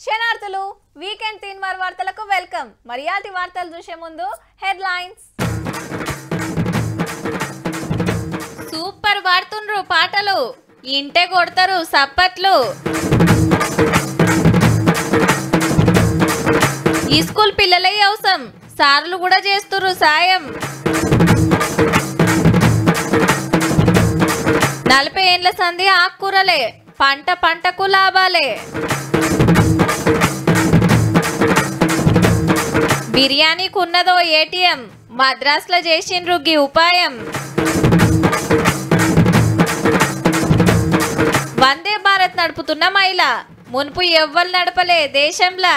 శనార్థులు weekend Teenmar వార్తలకు welcome మర్యాది వార్తలు చూసే ముందు హెడ్లైన్స్ సూపర్ పాడుతుండ్రు పాటలు ఇంటే కొడతారు సప్పట్లు ఈ స్కూల్ పిల్లలే అవసరం సార్లు కూడా చేస్తుర్రు సాయం నలభై ఏండ్ల సంధి ఆకుకూరలే పంట పంటకు లాభాలే బిర్యానీకి ఉన్నదో ఏటీఎం మద్రాసులో చేసిండ్రు గీ ఉపాయం వందే భారత్ నడుపుతున్న మహిళ మునుపు ఎవ్వరు నడపలే దేశంలా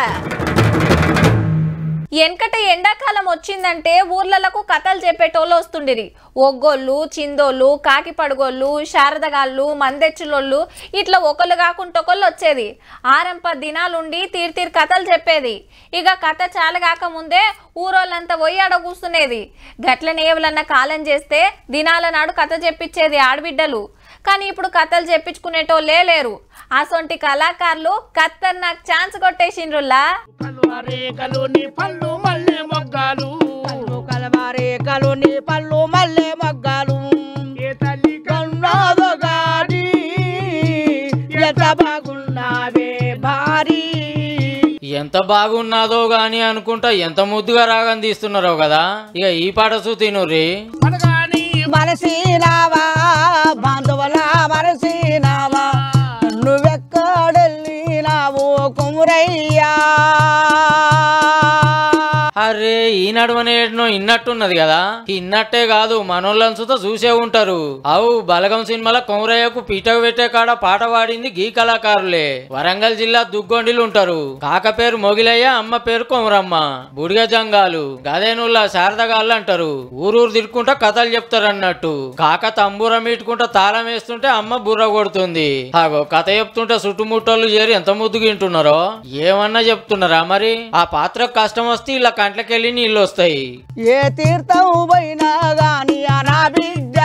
వెనకట ఎండాకాలం వచ్చిందంటే ఊర్లలకు కథలు చెప్పేటోళ్ళు వస్తుండిరి ఒగ్గోళ్ళు చిందోళ్ళు కాకి పడుగోళ్ళు శారదగాళ్ళు మందెచ్చులోళ్ళు ఇట్లా ఒకళ్ళు కాకుండా ఒకళ్ళు వచ్చేది ఆరం పది దినాలుండి తీరు తీరు కథలు చెప్పేది ఇక కథ చాలా కాకముందే ఊరోళ్ళంతా పోయి ఆడ కూర్చునేది గట్లనే ఎవరన్నా కాలం చేస్తే దినాల నాడు కథ చెప్పించేది ఆడబిడ్డలు కానీ ఇప్పుడు కథలు చెప్పించుకునేటోళ్ళే లేరు అసొంటి కళాకారులు కత్తర్ నాకు ఛాన్స్ కొట్టేసిండ్రుల్లా రేఖలు నీ పళ్ళు మల్లె మొగ్గాలు పళ్ళు కలవారేకలు నీ పళ్ళు మల్లె మొగ్గాలు ఏ తల్లి కన్నాదో గాని ఎంత బాగున్నావే భారీ ఎంత బాగున్నాదో గాని అనుకుంటా ఎంత ముద్దుగా రాగం తీస్తున్నారో కదా ఇక ఈ పాట చూతినుర్రి కనగాని మనసినావా బాంధవుల మనసినావా నువ్వెక్కడెళ్ళినావు కుమురయ్యా అరే ఈ నడుమనే ఏడనో ఇన్నట్టున్నది కదా ఇన్నట్టే కాదు మనోళ్ళని సుత చూసే ఉంటారు అవు బలగం సినిమాల కొమరయ్యకు పీటకు పెట్టే కాడ పాట పాడింది గీ కళాకారులే వరంగల్ జిల్లా దుగ్గొండిలు ఉంటారు కాక పేరు మొగిలయ్య అమ్మ పేరు కొమరమ్మ బుడిగ జంగాలు గదేనుల్లా శారదగాళ్ళు అంటారు ఊరూరు తిరుక్కుంటా కథలు చెప్తారు అన్నట్టు కాక తంబూరం ఇట్టుకుంటా తాళం వేస్తుంటే అమ్మ బుర్ర కొడుతుంది ఆగో కథ చెప్తుంటే చుట్టుముట్టోళ్ళు చేరి ఎంత ముద్దుగింటున్నారో ఏమన్నా చెప్తున్నారా మరి ఆ పాత్రకు కష్టం వస్తే ఇలా కంట్లకెళ్ళి నీళ్ళు వస్తాయి ఏ తీర్థం పోయినా గాని అనా బిడ్డ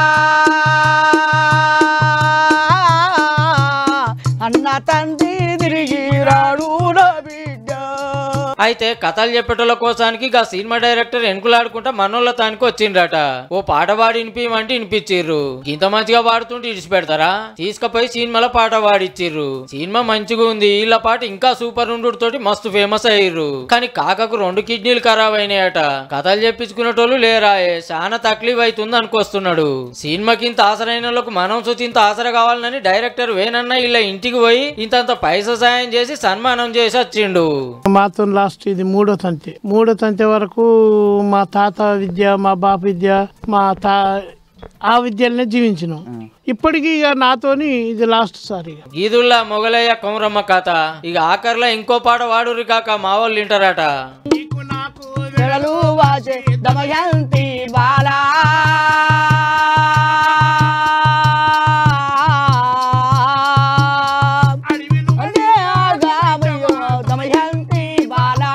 అన్న తండ్రి తిరిగి రాడు నా బిడ్డ అయితే కథలు చెప్పేటోళ్ళ కోసానికి గా సినిమా డైరెక్టర్ ఎనుకులాడుకుంటా మనోళ్ళ తానికి వచ్చిండ్రట ఓ పాట పాడి వినిపించమంటే వినిపించిర్రు ఇంత మంచిగా పాడుతుంటే ఇడిచి పెడతారా తీసుకుపోయి సినిమాలో పాట పాడిచ్చిర్రు సినిమా మంచిగా ఉంది వీళ్ళ పాట ఇంకా సూపర్ ఉండు తోటి మస్తు ఫేమస్ అయ్యిర్రు కానీ కాకకు రెండు కిడ్నీలు ఖరాబ్ అయినాయట కథలు చెప్పించుకునేటోళ్ళు లేరాయే చాలా తక్లీఫ్ అవుతుంది అనుకొస్తున్నాడు సినిమాకి ఇంత ఆసరైన వాళ్ళకు మనం చూసి ఇంత ఆసర కావాలని డైరెక్టర్ వేనన్న ఇలా ఇంటికి పోయి ఇంతంత పైసా సాయం చేసి సన్మానం చేసి వచ్చిండు మాతో లాస్ట్ ఇది మూడో తంతి మూడో తంతి వరకు మా తాత విద్య మా బాప విద్య మా తా ఆ విద్యలనే జీవించినాం ఇప్పటికీ ఇక నాతోని ఇది లాస్ట్ సారి ఇక ఈదుల్లా మొగలయ్య కొమరమ్మ కథ ఇక ఆఖరిలో ఇంకో పాట వాడురి కాక మా వాళ్ళు వింటారట నీకు నాకు వెడలు వాసే దమయంతి బాలా అడవిలు అదే ఆగామయ్యో దమయంతి బాలా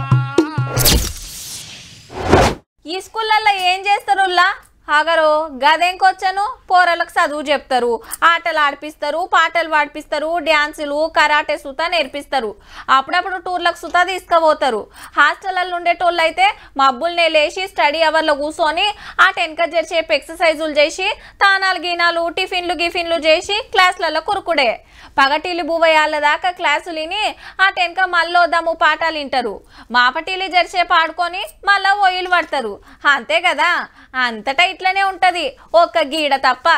ఈ స్కూళ్ళల్లో ఏం చేస్తారుల్లా హాగరో గదేంకొచ్చను పోరలకు చదువు చెప్తారు ఆటలు ఆడిపిస్తారు పాటలు పాడిపిస్తారు డ్యాన్సులు కరాటే సుత నేర్పిస్తారు అప్పుడప్పుడు టూర్లకు సుత తీసుకుపోతారు హాస్టల్లో ఉండేటోళ్ళు అయితే మబ్బుల్నే లేచి స్టడీ అవర్లో కూర్చొని ఆ టెన్క జరిసేపు ఎక్సర్సైజులు చేసి తానాలు గీనాలు టిఫిన్లు గిఫిన్లు చేసి క్లాసులలో కురుకుడే పగటిల్లి బువ్వయాళ్ళ దాకా క్లాసులు విని ఆ టెన్క మళ్ళీ వద్దాము పాఠాలు వింటారు మాపటిల్లి జరిసేపు ఆడుకొని మళ్ళా ఒయ్యిలు పడతారు అంతే కదా అంతటా ఇట్లనే ఉంటది ఒక్క గీడ తప్ప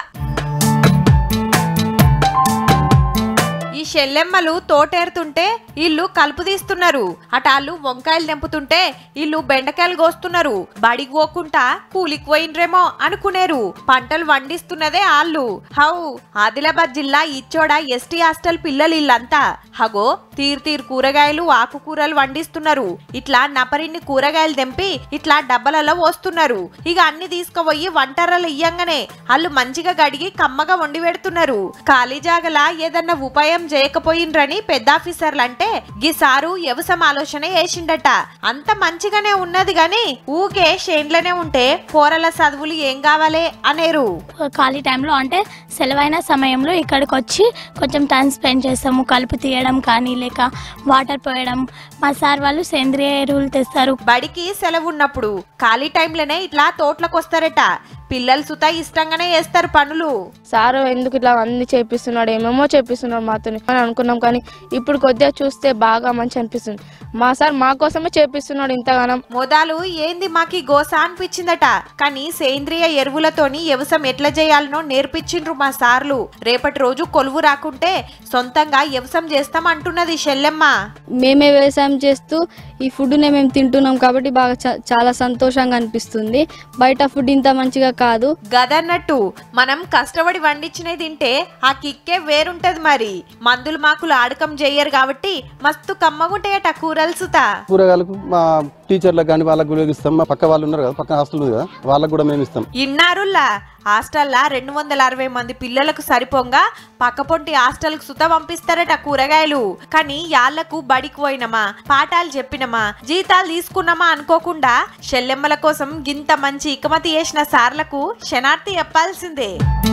ఈ షెల్లెమ్మలు తోటేరుతుంటే ఇల్లు కలుపు తీస్తున్నారు అటాళ్ళు వంకాయలు తెంపుతుంటే ఇల్లు బెండకాయలు కోస్తున్నారు బడికి పోకుండా కూలికి పోయినరేమో అనుకునేరు పంటలు వండిస్తున్నదే ఆళ్ళు హౌ ఆదిలాబాద్ జిల్లా ఇచ్చోడ ఎస్టీ హాస్టల్ పిల్లలు ఇల్లంతా హగో తీరు తీరు కూరగాయలు ఆకుకూరలు వండిస్తున్నారు ఇట్లా నపరిన్ని కూరగాయలు తెంపి ఇట్లా డబ్బలలో పోస్తున్నారు ఇక అన్ని తీసుకుపోయి వంటరలు ఇయ్యంగానే వాళ్ళు మంచిగా గడిగి కమ్మగా వండి పెడుతున్నారు ఖాళీ జాగలా ఏదన్నా ఉపాయం చేయకపోయినరని పెద్ద ఆఫీసర్లు అంటే గిసారు వ్యవసాయం ఆలోచన వేసిండట అంత మంచిగానే ఉన్నది గాని ఊకే షేన్లనే ఉంటే పోరల చదువులు ఏం కావాలే అనేరు ఖాళీ టైంలో అంటే సెలవైన సమయంలో ఇక్కడికి వచ్చి కొంచెం టైం స్పెండ్ చేస్తాము కలుపు తీయడం కానీ లేక వాటర్ పోయడం మా సార్ వాళ్ళు సేంద్రియ ఎరువులు తెస్తారు బడికి సెలవు ఉన్నప్పుడు ఖాళీ టైంలోనే ఇట్లా తోటలకు వస్తారట పిల్లలు సుత ఇష్టంగానే చేస్తారు పనులు సార్ ఎందుకు ఇట్లా అన్ని చేపిస్తున్నాడు ఏమేమో చేపిస్తున్నాడు మాతో అని అనుకున్నాం కానీ ఇప్పుడు కొద్దిగా చూస్తే బాగా మంచి అనిపిస్తుంది మా సార్ మా కోసమే చేపిస్తున్నాడు ఇంతగానం మొదలు ఏంది మాకి గోస అనిపించిందట కానీ సేంద్రియ ఎరువులతోని వ్యవసాయం ఎట్లా చేయాలనో నేర్పించిండ్రు మా సార్లు రేపటి రోజు కొలువు రాకుంటే సొంతంగా వ్యవసాయం చేస్తాం అంటున్నది షెల్లెమ్మ మేమే వ్యవసాయం చేస్తూ ఈ ఫుడ్నే మేము తింటున్నాం కాబట్టి బాగా చా- చాలా సంతోషంగా అనిపిస్తుంది బయట ఫుడ్ ఇంత మంచిగా కాదు గదన్నట్టు మనం కష్టపడి వండించినవి తింటే ఆ కిక్కే వేరుంటది మరి మందులు మాకులు ఆడకం చెయ్యరు కాబట్టి మస్తు కమ్మగుంటాయట కూరలు సుత కూరగాయలకు మా టీచర్లకు కానీ వాళ్ళకు కూడా ఇస్తాం మా పక్క వాళ్ళు ఉన్నారు కదా పక్క హాస్టల్ ఉంది కదా వాళ్ళకు కూడా మేము ఇస్తాం ఇన్నారుల్లా హాస్టల్లా రెండు వందల అరవై మంది పిల్లలకు సరిపోంగా పక్కపొంటి హాస్టల్కి సుత పంపిస్తారట కూరగాయలు కానీ యాళ్లకు బడికి పోయినమా పాఠాలు చెప్పినమా జీతాలు తీసుకున్నామా అనుకోకుండా షెల్లెమ్మల కోసం గింత మంచి ఇకమతి చేసిన సార్లకు శనార్థి చెప్పాల్సిందే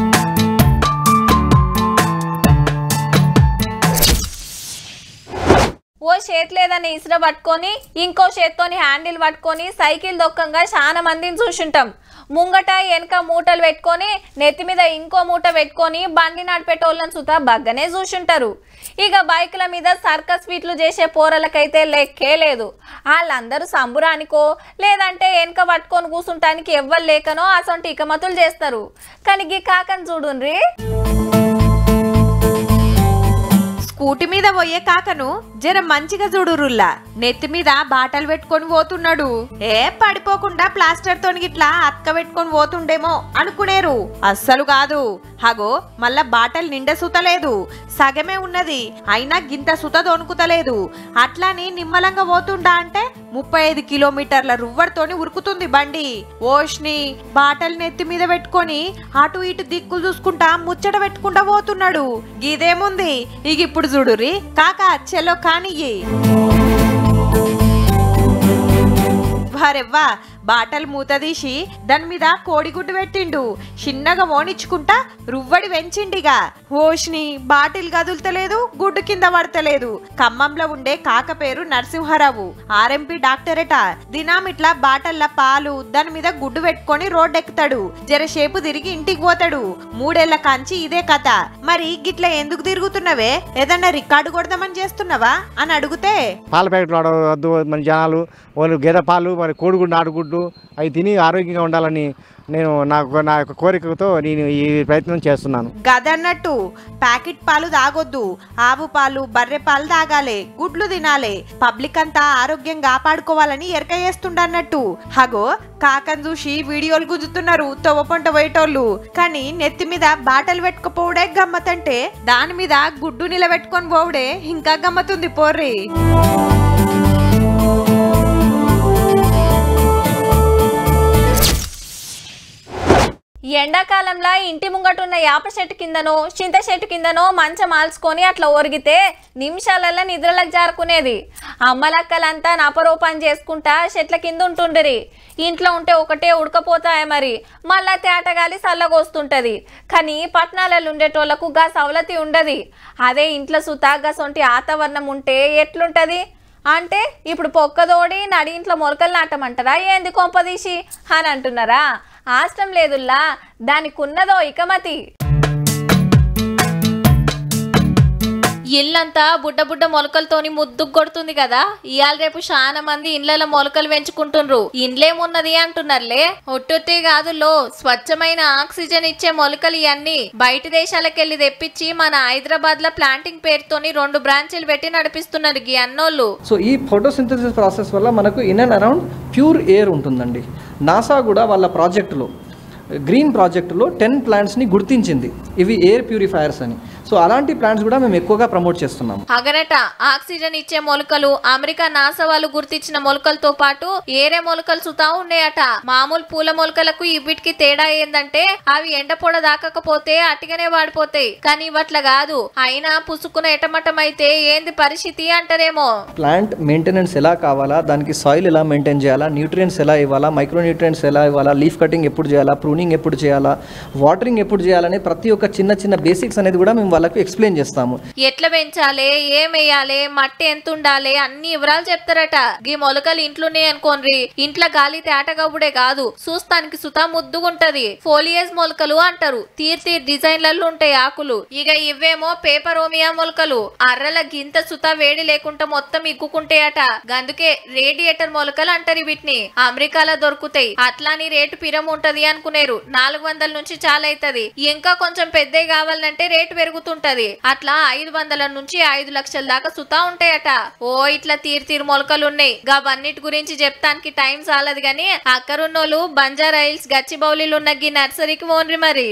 ఓ చేతి లేదని ఇసుర పట్టుకొని ఇంకో చేత్తోని హ్యాండిల్ పట్టుకొని సైకిల్ దొక్కంగా చాలా మందిని చూసుంటాం ముంగట వెనక మూటలు పెట్టుకొని నెత్తి మీద ఇంకో మూట పెట్టుకొని బండి నడిపేటోళ్ళని సుతా బగ్గనే చూసుంటారు ఇక బైకుల మీద సర్కస్ ఫీట్లు చేసే పోరలకైతే లెక్కే లేదు వాళ్ళందరూ సంబురానికో లేదంటే వెనక పట్టుకొని కూసుంటానికి ఎవ్వరు లేకనో అసొంటి ఇకమతులు చేస్తారు కానీ గీ కాకని చూడుండ్రి స్కూటీ మీద పోయే కాకను జర మంచిగా చూడురుల్లా నెత్తి మీద బాటలు పెట్టుకొని పోతున్నాడు ఏ పడిపోకుండా ప్లాస్టర్ తోని గిట్లా అక్క పెట్టుకొని పోతుండేమో అనుకునేరు అస్సలు కాదు హగో మళ్ళా బాటలు నిండా సుతలేదు సగమే ఉన్నది అయినా గింత సుత దొనుకుతలేదు అట్లాని నిమ్మలంగా పోతుండా అంటే ముప్పై ఐదు కిలోమీటర్ల రువ్వడితోని ఉరుకుతుంది బండి ఓష్ని బాటలు నెత్తి మీద పెట్టుకొని అటు ఇటు దిక్కులు చూసుకుంటా ముచ్చట పెట్టుకుంటా పోతున్నాడు గిదేముంది ఇక ఇప్పుడు చూడురి కాకా చెలో కానియ్యి వారెవ్వా బాటలు మూత తీసి దాని మీద కోడిగుడ్డు పెట్టిండు చిన్నగా ఓనిచ్చుకుంటా రువ్వడి వెంచిండిగా ఓష్ని బాటిల్ కదులుతలేదు గుడ్డు కింద పడతలేదు ఖమ్మంలో ఉండే కాక పేరు నరసింహారావు ఆర్ఎంపీ డాక్టరేట దినాం ఇట్లా బాటల్ల పాలు దాని మీద గుడ్డు పెట్టుకొని రోడ్డు ఎక్కుతాడు జరసేపు తిరిగి ఇంటికి పోతాడు మూడేళ్ల కాంచి ఇదే కథ మరి గిట్ల ఎందుకు తిరుగుతున్నవే ఏదన్నా రికార్డు కొడదామని చేస్తున్నావా అని అడిగితే పాల ప్యాకెట్లు వాడవద్దు మన జనాలు వాళ్ళు గేదె పాలు మరి కోడిగుడ్డు నాటుగుడ్డు అవి తిని ఆరోగ్యంగా ఉండాలని నేను నాకు నా యొక్క కోరికతో నేను ఈ ప్రయత్నం చేస్తున్నాను గదన్నట్టు ప్యాకెట్ పాలు తాగొద్దు ఆవు పాలు బర్రె పాలు తాగాలి గుడ్లు తినాలి పబ్లిక్ అంతా ఆరోగ్యం కాపాడుకోవాలని ఎరక చేస్తుండన్నట్టు హగో కాకని చూసి వీడియోలు గుంజుతున్నారు తవ్వపంట పోయేటోళ్ళు కానీ నెత్తి మీద బాటలు పెట్టుకుపోవడే గమ్మతంటే దాని మీద గుడ్డు నిలబెట్టుకొని పోవడే ఇంకా గమ్మతుంది పోర్రి ఎండాకాలంలో ఇంటి ముంగటున్న యాప చెట్టు కిందనో చింత చెట్టు కిందనో మంచం ఆల్చుకొని అట్లా ఒరిగితే నిమిషాలల్లో నిద్రలకు జారుకునేది అమ్మలక్కలంతా నపరూపం చేసుకుంటా చెట్ల కింద ఉంటుండరి ఇంట్లో ఉంటే ఒకటే ఉడకపోతాయి మరి మళ్ళా తేటగాలి చల్లగొస్తుంటది కానీ పట్టణాలలో ఉండేటోళ్లకు గా సవలతి ఉండదు అదే ఇంట్లో సుతా గసొంటి వాతావరణం ఉంటే ఎట్లుంటది అంటే ఇప్పుడు పొక్కదోడి నడి ఇంట్లో మొలకలు నాటమంటారా ఏంది కొంపదీసి అని అంటున్నారా ఆష్టం లేదుల్లా దానికి ఉన్నదో ఇకమతి ఇల్లంతా బుడ్డ బుడ్డ మొలకలతోని ముద్దుకు కొడుతుంది కదా ఇవాళ రేపు చాలా మంది ఇండ్లలో మొలకలు పెంచుకుంటుండ్రు ఇండ్లేమున్నది అంటున్నారులే ఒట్టొట్టే కాదు లో స్వచ్ఛమైన ఆక్సిజన్ ఇచ్చే మొలకలు ఇవన్నీ బయట దేశాలకెళ్ళి తెప్పించి మన హైదరాబాద్ లో ప్లాంటింగ్ పేరుతోని రెండు బ్రాంచీలు పెట్టి నడిపిస్తున్నారు గీ అన్నోళ్ళు సో ఈ ఫోటోసింథసిస్ ప్రాసెస్ వల్ల మనకు in and around pure air ఉంటుందండి నాసా కూడా వాళ్ళ ప్రాజెక్టులో గ్రీన్ ప్రాజెక్టులో టెన్ ప్లాంట్స్ని గుర్తించింది ఇవి ఎయిర్ ప్యూరిఫైయర్స్ అని సో అలాంటి ప్లాంట్స్ కూడా మేము ఎక్కువగా ప్రమోట్ చేస్తున్నాము అగరట ఆక్సిజన్ ఇచ్చే మొలకలు అమెరికా నాసా వాళ్ళు గుర్తించిన మొలకలతో పాటు ఏరే మొలకలు సుతా ఉన్నాయట మామూలు పూల మొలకలకు ఇవిటికి తేడా ఏందంటే అవి ఎండ పొడ దాకకపోతే అట్టిగానే వాడిపోతాయి కానీ ఇవట్ల కాదు అయినా పుసుకున ఎటమటం అయితే ఏంది పరిస్థితి అంటారేమో ప్లాంట్ మెయింటెనెన్స్ ఎలా కావాలా దానికి సాయిల్ ఎలా మెయింటైన్ చేయాలా న్యూట్రియంట్స్ ఎలా ఇవ్వాలా మైక్రో న్యూట్రియంట్స్ ఎలా ఇవ్వాలా లీఫ్ కటింగ్ ఎప్పుడు చేయాలా ప్రూనింగ్ ఎప్పుడు చేయాలా వాటరింగ్ ఎప్పుడు చేయాలనే ప్రతి ఒక్క చిన్న చిన్న బేసిక్స్ అనేది కూడా మేము వాళ్ళకి ఎక్స్ప్లెయిన్ చేస్తాము ఎట్లా పెంచాలి ఏం వేయాలి మట్టి ఎంత ఉండాలి అన్ని వివరాలు చెప్తారట గీ మొలకలు ఇంట్లోనే అనుకోన్రి ఇంట్లో గాలి తేటగబ్బుడే కాదు చూస్తానికి సుతా ముద్దుగుంటది ఫోలియేజ్ మొలకలు అంటారు తీర్ తీర్ డిజైన్లలో ఉంటాయి ఆకులు ఇక ఇవేమో పేపర్ ఓమియా మొలకలు అర్రల గింత సుతా వేడి లేకుండా మొత్తం ఇగ్గుకుంటాయట గందుకే రేడియేటర్ మొలకలు అంటారు వీటిని అమెరికాలో దొరుకుతాయి అట్లాని రేటు పిరం ఉంటది అనుకునేరు నాలుగు వందల నుంచి చాలా అవుతది ఇంకా కొంచెం పెద్దవి కావాలంటే రేటు పెరుగుతుంటది అట్లా ఐదు వందల నుంచి ఐదు లక్షల దాకా సుతా ఉంటాయట ఓ ఇట్లా తీరు తీరు మొలకలు ఉన్నాయి అవన్నిటి గురించి చెప్తానికి టైం చాలదు గాని అక్కరున్నోళ్ళు బంజారా హిల్స్ గచ్చిబౌలిలు ఉన్న గీ నర్సరీకి ఓన్రి మరి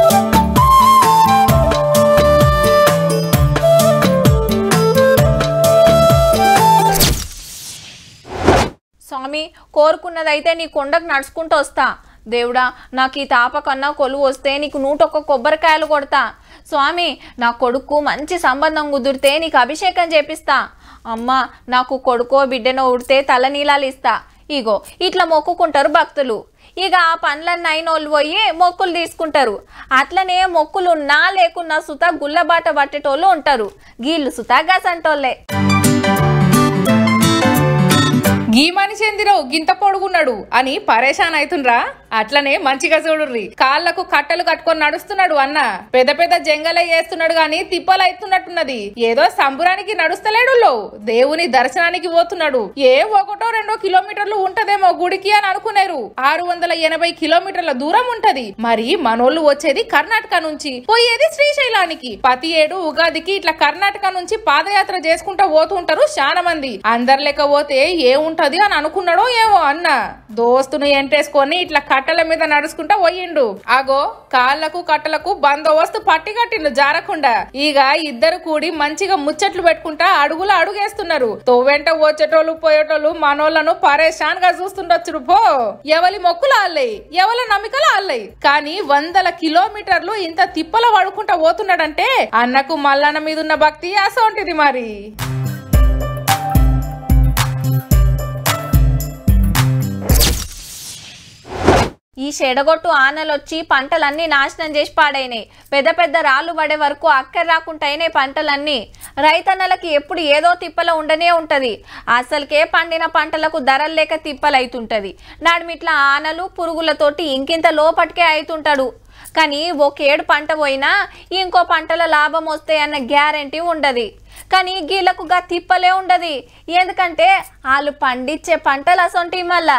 స్వామి కోరుకున్నదైతే నీ కొండకు నడుచుకుంటూ వస్తా దేవుడా నాకు ఈ తాప కన్నా కొలువు వస్తే నీకు నూటొక్క కొబ్బరికాయలు కొడతా స్వామి నా కొడుకు మంచి సంబంధం కుదిరితే నీకు అభిషేకం చేపిస్తా అమ్మా నాకు కొడుకో బిడ్డనో ఉడితే తలనీలాలు ఇస్తా ఇగో ఇట్లా మొక్కుకుంటారు భక్తులు ఇక ఆ పనులన్నీ అయిన వాళ్ళు పోయి మొక్కులు తీసుకుంటారు అట్లనే మొక్కులు ఉన్నా లేకున్నా సుత గుల్లబాట పట్టేటోళ్ళు ఉంటారు గీళ్ళు సుత గసంటోళ్ళే గీ మనిషి ఎందిరో గింత పొడుగున్నాడు అని పరేషాన్ అవుతుండ్రా అట్లనే మంచిగా చూడుర్రి కాళ్ళకు కట్టలు కట్టుకొని నడుస్తున్నాడు అన్న పెద్ద పెద్ద జంగలే చేస్తున్నాడు గాని తిప్పలు అవుతున్నట్టున్నది ఏదో సంబురానికి నడుస్తలేడు లో. దేవుని దర్శనానికి పోతున్నాడు ఏ ఒకటో రెండో కిలోమీటర్లు ఉంటదేమో గుడికి అని అనుకునేరు ఆరు వందల ఎనభై కిలోమీటర్ల దూరం ఉంటది మరి మనోళ్ళు వచ్చేది కర్ణాటక నుంచి పోయేది శ్రీశైలానికి ప్రతి ఏడు ఉగాదికి ఇట్లా కర్ణాటక నుంచి పాదయాత్ర చేసుకుంటా పోతుంటారు చాలా మంది అందరు లెక్క పోతే ఏ ఉంటది అని అనుకున్నాడో ఏమో అన్న దోస్తును ఎంటేసుకొని ఇట్లా కట్టల మీద నడుచుకుంటా పోయిండు అగో కాళ్ళకు కట్టలకు బందోబస్తు పట్టి కట్టిండు జారకుండా ఇక ఇద్దరు కూడి మంచిగా ముచ్చట్లు పెట్టుకుంటా అడుగులు అడుగేస్తున్నారు తోవెంట వచ్చేటోళ్ళు పోయేటోళ్ళు మనోళ్ళను పరేషాన్ గా చూస్తుండొచ్చు పో ఎవలి మొక్కులు ఆల్లయి ఎవల నమ్మికలు ఆల్లయి కానీ వందల కిలోమీటర్లు ఇంత తిప్పల పడుకుంటా పోతున్నాడంటే అన్నకు మల్లన్న మీద ఉన్న భక్తి అసోంటిది మరి ఈ చెడగొట్టు ఆనలొచ్చి పంటలన్నీ నాశనం చేసి పాడైనాయి పెద్ద పెద్ద రాళ్ళు పడే వరకు అక్కర రాకుండా అయినాయి పంటలన్నీ రైతన్నలకి ఎప్పుడు ఏదో తిప్పల ఉండనే ఉంటది అసలుకే పండిన పంటలకు ధరలు లేక తిప్పలైతుంటది నడిమిట్లా ఆనలు పురుగులతోటి ఇంకింత లోపటికే అవుతుంటాడు కానీ ఒకేడు పంట పోయినా ఇంకో పంటల లాభం వస్తాయి అన్న గ్యారంటీ ఉండదు కానీ గీళ్ళకు గా తిప్పలే ఉండదు ఎందుకంటే వాళ్ళు పండించే పంటలు అసొంటి మళ్ళా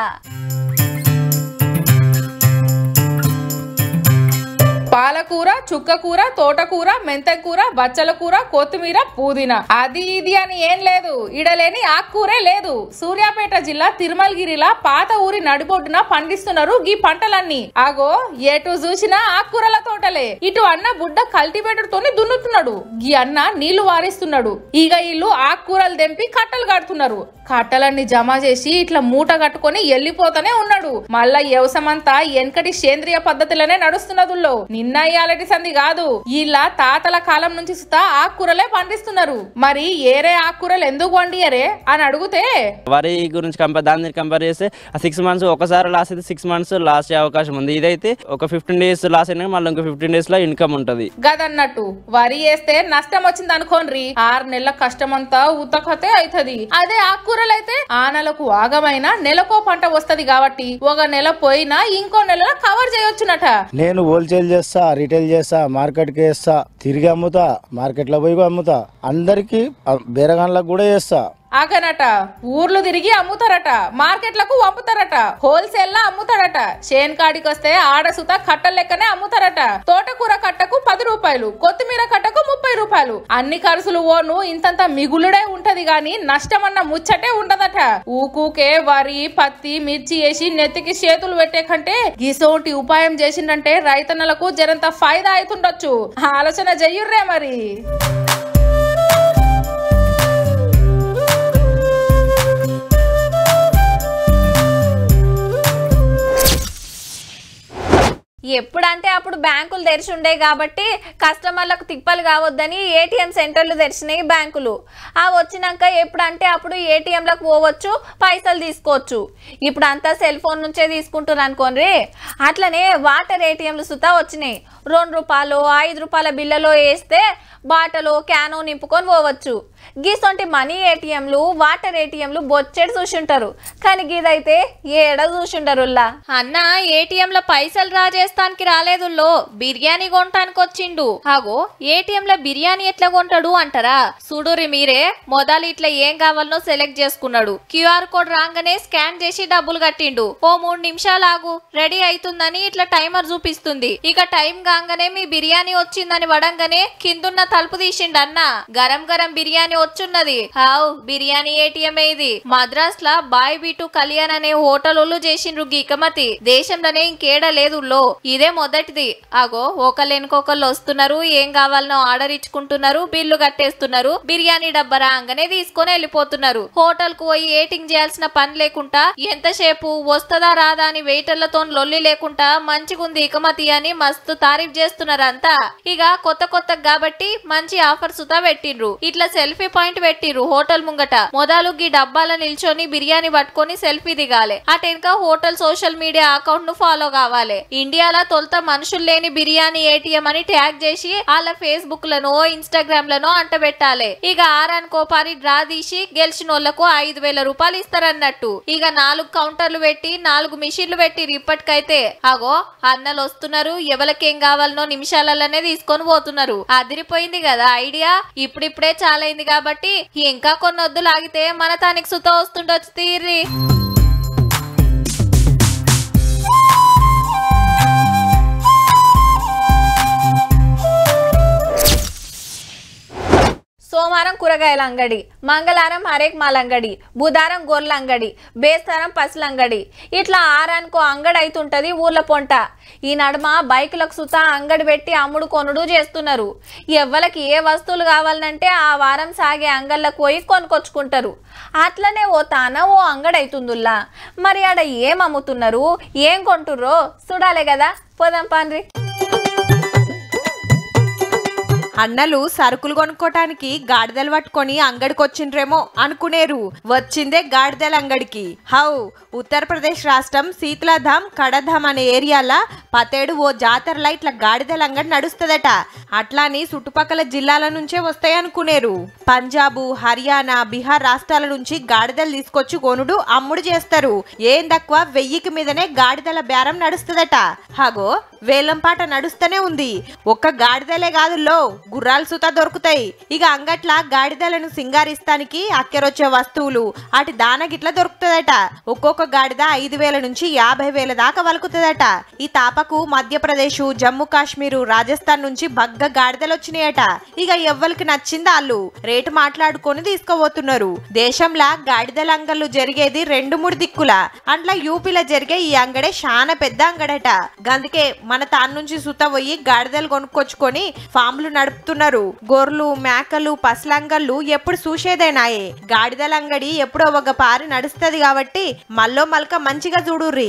పాలకూర చుక్కకూర తోటకూర మెంతకూర బచ్చల కూర కొత్తిమీర పుదీనా అది ఇది అని ఏం లేదు ఇడలేని ఆకుకూరే లేదు సూర్యాపేట జిల్లా తిరుమలగిరిలా పాత ఊరి నడిబొడ్డున పండిస్తున్నారు ఈ పంటలన్నీ ఆగో ఎటు చూసినా ఆకుకూరల తోటలే ఇటు అన్న బుడ్డ కల్టివేటర్ తోని దున్నుతున్నాడు ఈ అన్న నీళ్లు వారిస్తున్నాడు ఇక వీళ్ళు ఆకుకూరలు తెంపి కట్టలు కడుతున్నారు కట్టలన్నీ జమ చేసి ఇట్లా మూట కట్టుకొని వెళ్ళిపోతానే ఉన్నాడు మళ్ళా వ్యవసమంతా వెనకటి సేంద్రియ పద్ధతిలోనే నడుస్తున్నదుల్లో నిన్న ఇయాలటి సంది కాదు వీళ్ళ తాతల కాలం నుంచి సుతా ఆకుకూరలే పండిస్తున్నారు మరి ఏరే ఆకుకూరలు ఎందుకు వండియరే అని అడిగితే వరి గురించి కంపేర్ దాన్ని కంపేర్ చేస్తే ఆ సిక్స్ మంత్స్ ఒకసారి లాస్ అయితే సిక్స్ మంత్స్ లాస్ అయ్యే అవకాశం ఉంది ఇదైతే ఒక ఫిఫ్టీన్ డేస్ లాస్ అయినా మళ్ళీ ఇంకో ఫిఫ్టీన్ డేస్ లో ఇన్కమ్ ఉంటుంది గదన్నట్టు వరి వేస్తే నష్టం వచ్చింది అనుకోండి ఆరు నెలల కష్టం అంతా ఉతకతే అవుతుంది అదే ఆకుకూరలైతే ఆ నెలకు ఆగమైన నెలకో పంట వస్తది కాబట్టి ఒక నెల పోయినా ఇంకో నెలలో కవర్ చేయొచ్చునట నేను హోల్సేల్ చేస్తా రిటైల్ చేస్తా మార్కెట్ కి వేస్తా తిరిగి అమ్ముతా మార్కెట్ లో పోయి కూడా అమ్ముతా అందరికి బేరగాన్లకు కూడా చేస్తా ఆగనట ఊర్లు తిరిగి అమ్ముతారట మార్కెట్లకు పంపుతారట హోల్సేల్ లా అమ్ముతారట షేన్ కాడికి వస్తే ఆడసుత కట్టల లెక్కనే అమ్ముతారట తోటకూర కట్టకు పది రూపాయలు కొత్తిమీర కట్టకు ముప్పై రూపాయలు అన్ని ఖర్చులు ఓను ఇంతంత మిగులుడే ఉంటది గాని నష్టమన్న ముచ్చటే ఉండదట ఊకూకే వరి పత్తి మిర్చి వేసి నెత్తికి చేతులు పెట్టే కంటే గిసోటి ఉపాయం చేసిందంటే రైతన్నలకు జరంత ఫాయిదా అవుతుండొచ్చు ఆలోచన చెయ్యుర్రే మరి ఎప్పుడంటే అప్పుడు బ్యాంకులు తెరిచి ఉండే కాబట్టి కస్టమర్లకు తిప్పలు కావద్దని ఏటీఎం సెంటర్లు తెరిచినాయి బ్యాంకులు ఆ వచ్చినాక ఎప్పుడంటే అప్పుడు ఏటీఎంలకు పోవచ్చు పైసలు తీసుకోవచ్చు ఇప్పుడు అంతా సెల్ ఫోన్ నుంచే తీసుకుంటున్నారు అనుకోండి అట్లనే వాటర్ ఏటీఎంలు సుతా వచ్చినాయి రెండు రూపాయలు ఐదు రూపాయల బిల్లలో వేస్తే బాటలో క్యాను నింపుకొని పోవచ్చు గీసొంటి మనీ ఏటీఎంలు వాటర్ ఏటీఎంలు బొచ్చెడు చూసుంటారు కానీ గీదైతే ఏడ చూసుంటారుల్లా అన్న ఏటీఎంల పైసలు రా చేస్తానికి రాలేదుల్లో బిర్యానీ కొనటానికి వచ్చిండు ఆగో ఏటీఎంల బిర్యానీ ఎట్లా కొంటాడు అంటారా చూడురి మీరే మొదలు ఇట్లా ఏం కావాలనో సెలెక్ట్ చేసుకున్నాడు క్యూఆర్ కోడ్ రాగానే స్కాన్ చేసి డబ్బులు కట్టిండు ఓ మూడు నిమిషాలు ఆగు రెడీ అవుతుందని ఇట్లా టైమర్ చూపిస్తుంది ఇక టైం కాగానే మీ బిర్యానీ వచ్చిందని వడంగానే కిందున్న తలుపు తీసిండు అన్న గరం గరం బిర్యానీ వచ్చున్నది హావ్ బిర్యానీ ఏటీఎం ఇది మద్రాస్ లా బాయ్ బీటు కళ్యాణ్ అనే హోటల్ వాళ్ళు చేసిండ్రు గీకమతి దేశంలోనే ఇంకేడ లేదు లో ఇదే మొదటిది అగో ఒకళ్ళు వెనుకొకళ్ళు వస్తున్నారు ఏం కావాలనో ఆర్డర్ ఇచ్చుకుంటున్నారు బిల్లు కట్టేస్తున్నారు బిర్యానీ డబ్బా రాగానే తీసుకొని వెళ్ళిపోతున్నారు హోటల్ కు పోయి ఏటింగ్ చేయాల్సిన పని లేకుండా ఎంతసేపు వస్తదా రాదా అని వెయిటర్లతో లొల్లి లేకుండా మంచిగుంది ఇకమతి అని మస్తు తారీఫ్ చేస్తున్నారు అంతా ఇక కొత్త కొత్త కాబట్టి మంచి ఆఫర్ సుతా పెట్టిండ్రు ఇట్లా సెల్ఫీ పాయింట్ పెట్టిర్రు హోటల్ ముంగట మొదలు గీ డబ్బాల నిల్చొని బిర్యానీ పట్టుకొని సెల్ఫీ దిగాలి అటెనక హోటల్ సోషల్ మీడియా అకౌంట్ ను ఫాలో కావాలి ఇండియాలో తొలుత మనుషులు లేని బిర్యానీ ఏటీఎం అని ట్యాగ్ చేసి వాళ్ళ ఫేస్బుక్ లను ఇన్స్టాగ్రామ్ లను అంటబెట్టాలి ఇక ఆరానికో పని డ్రా తీసి గెలిచిన వాళ్ళకు ఐదు వేల రూపాయలు ఇస్తారన్నట్టు ఇక నాలుగు కౌంటర్లు పెట్టి నాలుగు మిషన్లు పెట్టి ఇప్పటికైతే అగో అన్నలు వస్తున్నారు ఎవరికేం కావాలనో నిమిషాలలోనే తీసుకొని పోతున్నారు అదిరిపోయింది కదా ఐడియా ఇప్పుడిప్పుడే చాలైంది కాబట్టి ఇంకా కొన్ని వద్దులు ఆగితే మన తానికి సుత వస్తుండొచ్చు తీర్రి సోమవారం కూరగాయల అంగడి మంగళవారం హరేక్ మాల్ అంగడి బుధవారం గొర్రెల అంగడి బేస్తారం పసుల అంగడి ఇట్లా ఆరానికో అంగడి అవుతుంటది ఊర్ల పొంట ఈ నడుమ బైకులకు సుతా అంగడి పెట్టి అమ్ముడు కొనుడు చేస్తున్నారు ఎవ్వలకి ఏ వస్తువులు కావాలంటే ఆ వారం సాగే అంగళ్ళకు పోయి కొనుక్కొచ్చుకుంటారు అట్లనే ఓ తాన ఓ అంగడి అవుతుందిల్లా మరి ఆడ ఏం అమ్ముతున్నారు ఏం కొంటుర్రో చూడాలి కదా పోదాం పాన్రి అన్నలు సరుకులు కొనుక్కోటానికి గాడిదలు పట్టుకొని అంగడికి వచ్చిండ్రేమో అనుకునేరు వచ్చిందే గాడిదల అంగడికి హౌ ఉత్తరప్రదేశ్ రాష్ట్రం శీతలాధామ్ కడధామ్ అనే ఏరియాల పతేడు ఓ జాతరలా ఇట్లా గాడిదల అంగడి నడుస్తుందట అట్లాని చుట్టుపక్కల జిల్లాల నుంచే వస్తాయి అనుకునేరు పంజాబు హర్యానా బీహార్ రాష్ట్రాల నుంచి గాడిదలు తీసుకొచ్చి కొనుడు అమ్ముడు చేస్తారు ఏం తక్కువ వెయ్యికి మీదనే గాడిదల బేరం నడుస్తుందట హగో వేలంపాట నడుస్తూనే ఉంది ఒక్క గాడిదలే కాదు లో గుర్రాలు సుతా దొరుకుతాయి ఇక అంగట్ల గాడిదలను సింగారిస్తానికి అక్కెరొచ్చే వస్తువులు అటు దానగిట్ల దొరుకుతుందట ఒక్కొక్క గాడిద ఐదు వేల నుంచి యాభై వేల దాకా వలుకుతుందట ఈ తాపకు మధ్యప్రదేశ్ జమ్మూ కాశ్మీరు రాజస్థాన్ నుంచి బగ్గ గాడిదలు వచ్చినాయట ఇక ఎవ్వరికి నచ్చింది వాళ్ళు రేటు మాట్లాడుకొని తీసుకోబోతున్నారు దేశంలా గాడిదల అంగళ్ళు జరిగేది రెండు మూడు దిక్కుల అంట్లా యూపీలో జరిగే ఈ అంగడే చాలా పెద్ద అంగడట గందుకే మన తాను నుంచి సుత పోయి గాడిదలు కొనుక్కొచ్చుకొని ఫామ్లు నడుపుతున్నారు గొర్రెలు మేకలు పసలంగళ్ళు ఎప్పుడు చూసేదేనాయే గాడిదల అంగడి ఎప్పుడో ఒక పారి నడుస్తుంది కాబట్టి మల్లో మల్క మంచిగా చూడుర్రి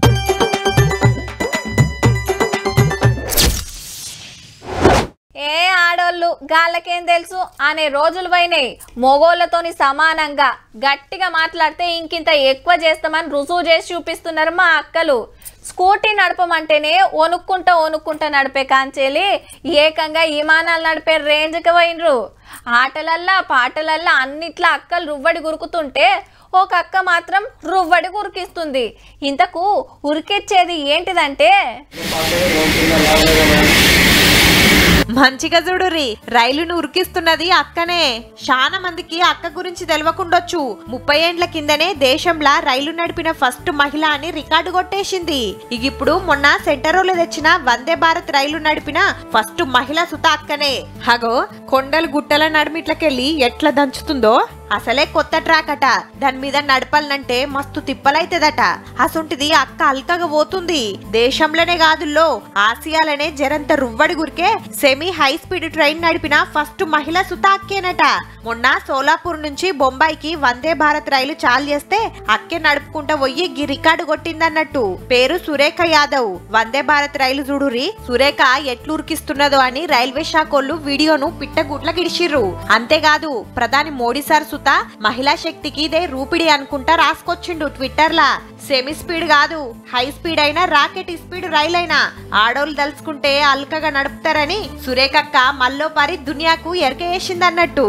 ఏ ఆడోళ్ళు గాళ్ళకేం తెలుసు అనే రోజులు పోయినాయి మొగోళ్ళతోని సమానంగా గట్టిగా మాట్లాడితే ఇంకింత ఎక్కువ చేస్తామని రుజువు చేసి చూపిస్తున్నారు మా అక్కలు స్కూటీ నడపమంటేనే వణుక్కుంటా వణుక్కుంటా నడిపే కాంచేలి ఏకంగా విమానాలు నడిపే రేంజ్కి పోయినరు ఆటలల్లా పాటలల్లా అన్నిట్లా అక్కలు రువ్వడి గురుకుతుంటే ఒక అక్క మాత్రం రువ్వడి గురికిస్తుంది ఇంతకు ఉరికిచ్చేది ఏంటిదంటే మంచిగా చూడుర్రి రైలును ఉరికిస్తున్నది అక్కనే చాలా మందికి అక్క గురించి తెలియకుండొచ్చు ముప్పై ఏండ్ల కిందనే దేశంలా రైలు నడిపిన ఫస్ట్ మహిళ అని రికార్డు కొట్టేసింది ఇక ఇప్పుడు మొన్న సెంటరోలో తెచ్చిన వందే భారత్ రైలు నడిపిన ఫస్ట్ మహిళ సుత అక్కనే హగో కొండలు గుట్టల నడిమిట్లకెళ్ళి ఎట్లా దంచుతుందో అసలే కొత్త ట్రాక్ అట దాని మీద నడపాలంటే మస్తు తిప్పలైతదట అసొంటిది అక్క అల్కగా పోతుంది దేశంలోనే కాదుల్లో ఆసియాలోనే జరంత రువ్వడి గురికే సెమీ హై స్పీడ్ ట్రైన్ నడిపిన ఫస్ట్ మహిళ సుత అక్కేనట మొన్న సోలాపూర్ నుంచి బొంబాయికి వందే భారత్ రైలు చాలు చేస్తే అక్కే నడుపుకుంటా పోయి గి రికార్డు కొట్టిందన్నట్టు పేరు సురేఖ యాదవ్ వందే భారత్ రైలు చూడురి సురేఖ ఎట్లురికిస్తున్నదో అని రైల్వే శాఖోళ్ళు వీడియోను పిట్టగుట్ల గిడిచిర్రు అంతేకాదు ప్రధాని మోడీ సార్ సుత మహిళా శక్తికి ఇదే రూపిడి అనుకుంటా రాసుకొచ్చిండు ట్విట్టర్ లా సెమీ స్పీడ్ కాదు హై స్పీడ్ అయినా రాకెట్ స్పీడ్ రైల్ అయినా ఆడోళ్ళు దలుచుకుంటే అల్కగా నడుపుతారని సురేఖక్క మల్లో పారి దునియాకు ఎరకేసిందన్నట్టు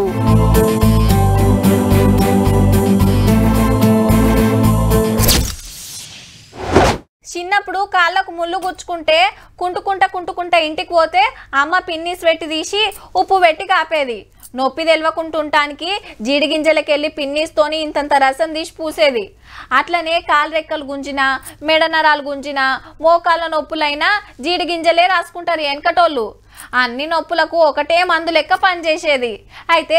చిన్నప్పుడు కాళ్ళకు ముళ్ళు గుచ్చుకుంటే కుంటుకుంటా కుంటుకుంటా ఇంటికి పోతే అమ్మ పిన్నీస్ పెట్టి తీసి ఉప్పు పెట్టి కాపేది నొప్పి తెలవకుంటుంటానికి జీడిగింజలకెళ్ళి పిన్నీస్తోని ఇంతంత రసం తీసి పూసేది అట్లనే కాలు రెక్కలు గుంజిన మెడ నరాలు గుంజిన మోకాళ్ళ నొప్పులైనా జీడిగింజలే రాసుకుంటారు వెనకటోళ్ళు అన్ని నొప్పులకు ఒకటే మందు లెక్క పనిచేసేది అయితే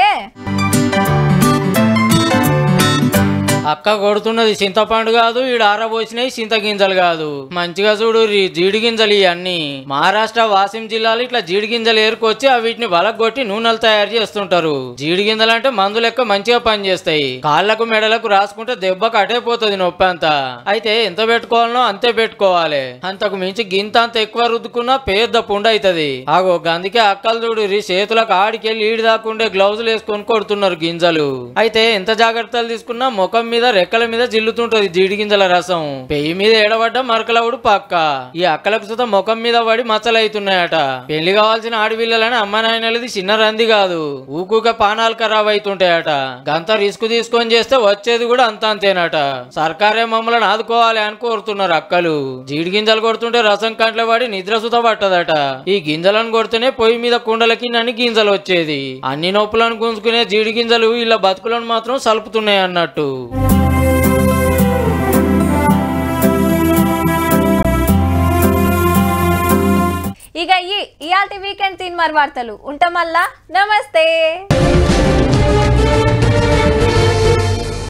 అక్క కొడుతున్నది చింతపండు కాదు ఈడ ఆరబోసినవి చింత గింజలు కాదు మంచిగా చూడు రీ- జీడి గింజలు ఇవన్నీ మహారాష్ట్ర వాసిం జిల్లాలో ఇట్లా జీడి గింజలు ఏరుకొచ్చి ఆ వీటిని వలగొట్టి నూనెలు తయారు చేస్తుంటారు జీడి గింజలు అంటే మందు లెక్క మంచిగా పనిచేస్తాయి కాళ్ళకు మెడలకు రాసుకుంటే దెబ్బకు అటే పోతుంది నొప్పి అంతా అయితే ఎంత పెట్టుకోవాలనో అంతే పెట్టుకోవాలి అంతకు మించి గింత అంత ఎక్కువ రుద్దుకున్నా పెద్ద పుండు అవుతుంది ఆగో అందుకే అక్కలు చూడు రీ చేతులకు ఆడికెళ్ళి ఈడి దాకుండే గ్లౌజులు వేసుకొని కొడుతున్నారు గింజలు అయితే ఎంత జాగ్రత్తలు తీసుకున్నా ముఖం మీద రెక్కల మీద జిల్లుతుంటది జీడి గింజల రసం పెయ్యి మీద ఏడబడ్డ మరకలవుడు పక్క ఈ అక్కలకు సుత ముఖం మీద పడి మచ్చలు అవుతున్నాయట పెళ్లి కావాల్సిన ఆడపిల్లలని అమ్మ నాయనలది చిన్న రంది కాదు ఊకూక పానాలు ఖరాబ్ అవుతుంటాయట గంత రిస్క్ తీసుకొని చేస్తే వచ్చేది కూడా అంత అంతేనట సర్కారే మమ్మల్ని ఆదుకోవాలి అని కోరుతున్నారు అక్కలు జీడి గింజలు కొడుతుంటే రసం కంట్ల పడి నిద్ర సుత పట్టదట ఈ గింజలను కొడితేనే పొయ్యి మీద కుండలకి నన్ను గింజలు వచ్చేది అన్ని నొప్పులను గుంజుకునే జీడి గింజలు ఇలా బతుకులను మాత్రం సలుపుతున్నాయి అన్నట్టు ఇక ఈ ఇయాల్టి వీకెండ్ తిన్ మరి వార్తలు ఉంటాం మళ్ళా నమస్తే